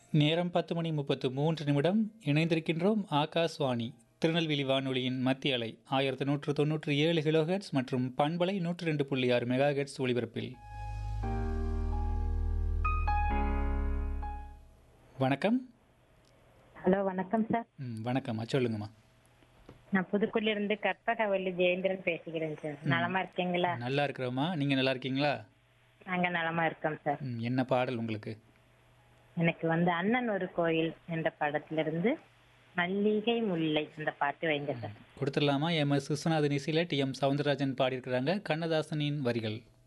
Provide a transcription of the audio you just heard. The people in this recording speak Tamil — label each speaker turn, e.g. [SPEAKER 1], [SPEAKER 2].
[SPEAKER 1] நேரம் பத்து மணி முப்பத்து மூன்று நிமிடம் இணைந்திருக்கின்றோம் ஆகாஷ்வாணி திருநெல்வேலி வானொலியின் மத்திய அலை ஆயிரத்து நூற்று தொன்னூற்றி ஏழு கிலோஹெட்ஸ் மற்றும் பண்பலை நூற்று ரெண்டு புள்ளி ஆறு மெகா ஹெட்ஸ் ஒளிபரப்பில் வணக்கம்
[SPEAKER 2] ஹலோ வணக்கம் சார்
[SPEAKER 1] ம், வணக்கம்மா சொல்லுங்கம்மா
[SPEAKER 2] நான் புதுக்குடியில இருந்து கற்பகவல்லி ஜெயேந்திரன் பேசுகிறேன் சார் நலமா இருக்கீங்களா
[SPEAKER 1] நல்லா இருக்கிறோம்மா நீங்கள் நல்லா இருக்கீங்களா
[SPEAKER 2] நாங்க நலமா இருக்கோம் சார்
[SPEAKER 1] ம், என்ன பாடல் உங்களுக்கு
[SPEAKER 2] எனக்கு வந்து அண்ணன் ஒரு கோயில் என்ற படத்துல இருந்து மல்லிகை முல்லை அந்த பாட்டு வைங்க சார்
[SPEAKER 1] கொடுத்துடலாமா எம் எஸ் விஸ்வநாதன் இசையில் டி எம் சவுந்தரராஜன் பாடியிருக்கிறாங்க கண்ணதாசனின் வரிகள்